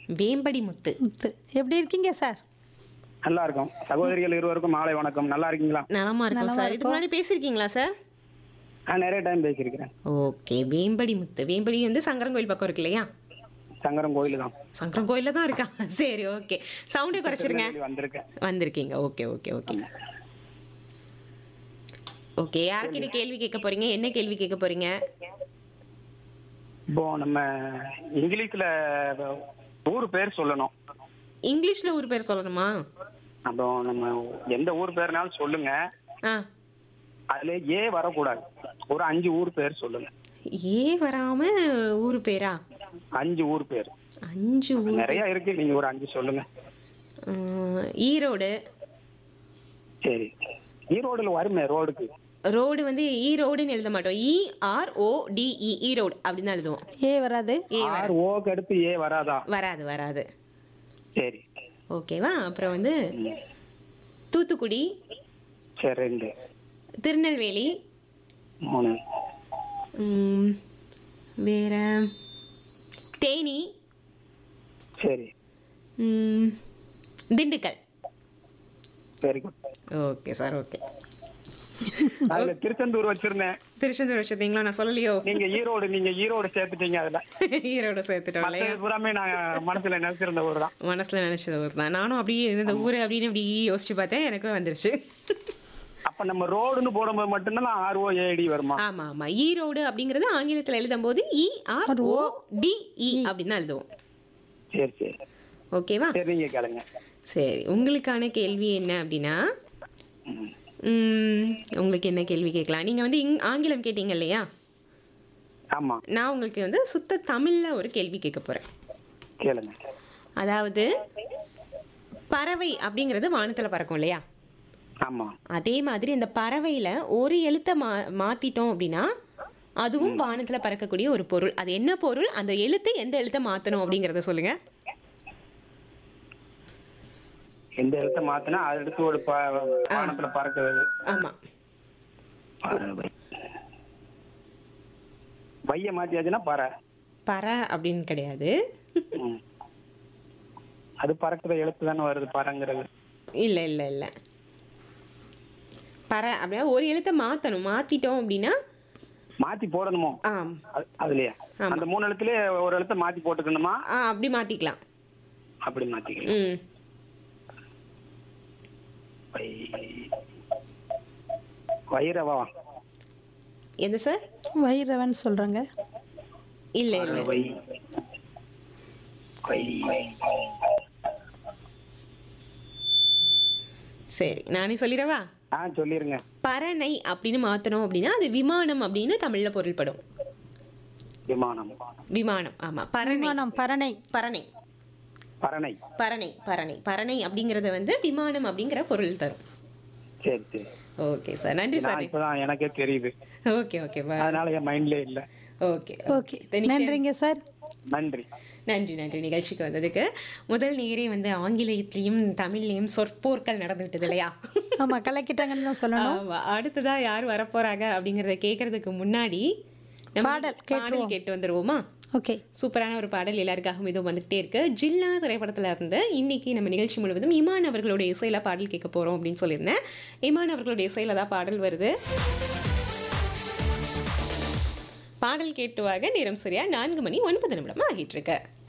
வேம்படி முத்து முத்து எப்படி இருக்கீங்க சார் நல்லா இருக்கும் சகோதரிகள் இருவருக்கும் மாலை வணக்கம் நல்லா இருக்கீங்களா நலமா இருக்கும் நலமா சார் இதுக்கு முன்னாடி பேசியிருக்கீங்களா சார் நான் நிறைய டைம் பேசியிருக்கிறேன் ஓகே வேம்படி முத்து வேம்படி வந்து சங்கரன் கோயில் பக்கம் இருக்கு இல்லையா சங்கரம் கோயில் தான் சங்கரன் கோயில்ல தான் இருக்கா சரி ஓகே சவுண்டே குறைச்சிருங்க திருநெல்வேலி வந்திருக்கேன் வந்திருக்கீங்க ஓகே ஓகே ஓகே ஓகே யார்கிட்ட கேள்வி கேட்க போறீங்க என்ன கேள்வி கேட்க போறீங்க இப்போ நம்ம இங்கிலீஷ்ல ஊர் பேர் சொல்லணும் இங்கிலீஷ்ல ஒரு பேர் சொல்லணுமா அப்போ நம்ம எந்த ஊர் பேர்னாலும் சொல்லுங்க ஆ அதுல ஏ வரக்கூடாது ஒரு அஞ்சு ஊர் பேர் சொல்லுங்க ஏ வராம ஊர் பேரா அஞ்சு ஊர் பேர் அஞ்சு ஊர் நிறைய இருக்கு நீங்க ஒரு அஞ்சு சொல்லுங்க ஆ, ஈரோடு சரி ஈரோடுல வருமே ரோடுக்கு ரோடு வந்து ஈரோடுன்னு எழுத மாட்டோம் E R O D E Erode அப்படின்னு தான் எழுதுவோம் ஏ வராது ஏ ஆர் ஓக்கு அடுத்து ஏ வராதா வராது வராது சரி ஓகேவா அப்புறம் வந்து தூத்துக்குடி சரி ரெண்டு திருநெல்வேலி மூணு ம், வேற தேனி சரி ம், Dindigul very good okay sir okay அதுல திருச்செந்தூர் வச்சிருந்தேன் திருச்செந்தூர் வச்சிருந்தீங்களா நான் சொல்லலையோ நீங்க ஈரோடு நீங்க ஈரோடு சேர்த்துட்டீங்க அதுல ஈரோடு சேர்த்துட்டோம் இல்லையா மற்றது பூராமே நான் மனசுல நினைச்சிருந்த ஊர் தான் மனசுல நினைச்சது ஊர் தான் நானும் அப்படியே இந்த ஊர் அப்படின்னு அப்படி யோசிச்சு பார்த்தேன் எனக்கும் வந்துருச்சு அப்ப நம்ம ரோடுன்னு போடும்போது மட்டும்தான் ஆர் ஓ ஏடி வருமா ஆமா ஆமா ஈரோடு அப்படிங்கறது ஆங்கிலத்துல எழுதும் போது இ ஆர் ஓ டி இ அப்படின்னு தான் எழுதுவோம் சரி சரி ஓகேவா சரி நீங்க கேளுங்க சரி உங்களுக்கான கேள்வி என்ன அப்படின்னா ம், உங்களுக்கு என்ன கேள்வி கேட்கலாம் நீங்க வந்து இங் ஆங்கிலம் கேட்டீங்க இல்லையா ஆமா நான் உங்களுக்கு வந்து சுத்த தமிழ்ல ஒரு கேள்வி கேட்க போறேன் கேளுங்க அதாவது பறவை அப்படிங்கிறது வானத்துல பறக்கும் இல்லையா ஆமா அதே மாதிரி அந்த பறவையில ஒரு எழுத்தை மா மாத்திட்டோம் அப்படின்னா அதுவும் வானத்துல பறக்கக்கூடிய ஒரு பொருள் அது என்ன பொருள் அந்த எழுத்தை எந்த எழுத்தை மாத்தணும் அப்படிங்கறத சொல்லுங்க எந்த எழுத்த மாத்தினா அது எடுத்து ஒரு ப- வானத்துல பறக்குது ஆமா பறவை. வைய மாத்தியாச்சுன்னா பற பற அப்படின்னு கிடையாது ம். அது பறக்குற எழுத்து தானே வருது பறங்கிறது இல்ல இல்ல இல்ல பற அப்படின்னா ஒரு எழுத்தை மாத்தணும் மாத்திட்டோம் அப்படின்னா மாத்தி போடணுமோ ஆம் அது- அதுலயா ஆமா. அந்த மூணு எழுத்துலயே ஒரு எழுத்த மாத்தி போட்டுக்கணுமா ஆ அப்படி மாத்திக்கலாம் அப்படி மாத்திக்கலாம் ம் வை- வைரவா எது சார் வைரவன் சொல்றாங்க இல்ல இல்ல வை வை சரி நானே சொல்லிடவா ஆ சொல்லிருங்க பறனை அப்படின்னு மாத்தணும் அப்படின்னா அது விமானம் அப்படின்னு தமிழ்ல பொருள்படும் விமானம் விமானம் ஆமா பறனை விமானம் பரணை பறனை பறனை பறனை பறனை பறனை அப்படிங்கறது வந்து விமானம் அப்படிங்கிற பொருள் தரும் சரி சரி ஓகே சார் நன்றி நான் சார் இப்பதான் எனக்கே தெரியுது ஓகே ஓகே அதனால என் மைண்ட்ல இல்ல ஓகே ஓகே நன்றிங்க சார் நன்றி நன்றி நன்றி நிகழ்ச்சிக்கு வந்ததுக்கு முதல் நேரே வந்து ஆங்கிலத்திலையும் தமிழ்லையும் சொற்போர்கள் நடந்து விட்டது இல்லையா ஆமா கலக்கிட்டாங்கன்னு தான் சொல்லணும் ஆமா அடுத்ததா யார் வரப்போறாங்க அப்படிங்கறத கேட்கறதுக்கு முன்னாடி நம்ம பாடல் பாடல் கேட்டு வந்துருவோமா ஓகே சூப்பரான ஒரு பாடல் எல்லாருக்காகவும் இதுவும் வந்துகிட்டே இருக்கு ஜில்லா திரைப்படத்துல இருந்து இன்னைக்கு நம்ம நிகழ்ச்சி முழுவதும் இமான் அவர்களுடைய இசையில பாடல் கேட்க போறோம் அப்படின்னு சொல்லியிருந்தேன் இமான் அவர்களுடைய இசையில தான் பாடல் வருது பாடல் கேட்டுவாக நேரம் சரியா நான்கு மணி ஒன்பது நிமிடம் ஆகிட்டு இருக்கு